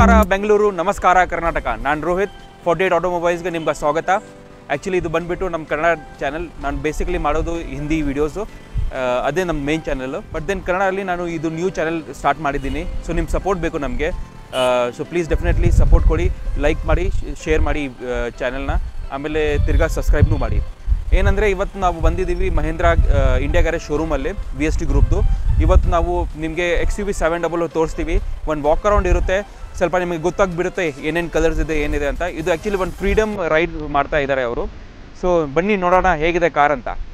ನಮಸ್ಕಾರ ಬೆಂಗಳೂರು ನಮಸ್ಕಾರ ಕರ್ನಾಟಕ ನಾನು ರೋಹಿತ್ ಫಾರ್ಟಿ ಏಟ್ ಆಟೋಮೊಬೈಲ್ಸ್ಗೆ ನಿಮ್ಗೆ ಸ್ವಾಗತ ಆ್ಯಕ್ಚುಲಿ ಇದು ಬಂದುಬಿಟ್ಟು ನಮ್ಮ ಕನ್ನಡ ಚಾನಲ್ ನಾನು ಬೇಸಿಕಲಿ ಮಾಡೋದು ಹಿಂದಿ ವೀಡಿಯೋಸು ಅದೇ ನಮ್ಮ ಮೇನ್ ಚಾನಲ್ ಬಟ್ ದೆನ್ ಕನ್ನಡದಲ್ಲಿ ನಾನು ಇದು ನ್ಯೂ ಚಾನಲ್ ಸ್ಟಾರ್ಟ್ ಮಾಡಿದ್ದೀನಿ ಸೊ ನಿಮ್ಮ ಸಪೋರ್ಟ್ ಬೇಕು ನಮಗೆ ಸೊ ಪ್ಲೀಸ್ ಡೆಫಿನೆಟ್ಲಿ ಸಪೋರ್ಟ್ ಕೊಡಿ ಲೈಕ್ ಮಾಡಿ ಶೇರ್ ಮಾಡಿ ಚಾನಲ್ನ ಆಮೇಲೆ ತಿರ್ಗಾ ಸಬ್ಸ್ಕ್ರೈಬ್ನೂ ಮಾಡಿ ಏನಂದರೆ ಇವತ್ತು ನಾವು ಬಂದಿದ್ದೀವಿ ಮಹೇಂದ್ರ ಇಂಡಿಯಾ ಗ್ಯಾರೇಜ್ ಶೋರೂಮಲ್ಲಿ ವಿ ಎಸ್ ಟಿ ಗ್ರೂಪ್ದು ಇವತ್ತು ನಾವು ನಿಮಗೆ X U V seven double ತೋರಿಸ್ತೀವಿ ಒಂದು ವಾಕ್ ಅರೌಂಡ್ ಇರುತ್ತೆ ಸ್ವಲ್ಪ ನಿಮಗೆ ಗೊತ್ತಾಗ್ಬಿಡುತ್ತೆ ಏನೇನು ಕಲರ್ಸ್ ಇದೆ ಏನಿದೆ ಅಂತ ಇದು ಆ್ಯಕ್ಚುಲಿ ಒಂದು ಫ್ರೀಡಮ್ ರೈಡ್ ಮಾಡ್ತಾ ಇದ್ದಾರೆ ಅವರು ಸೊ ಬನ್ನಿ ನೋಡೋಣ ಹೇಗಿದೆ ಕಾರ್ ಅಂತ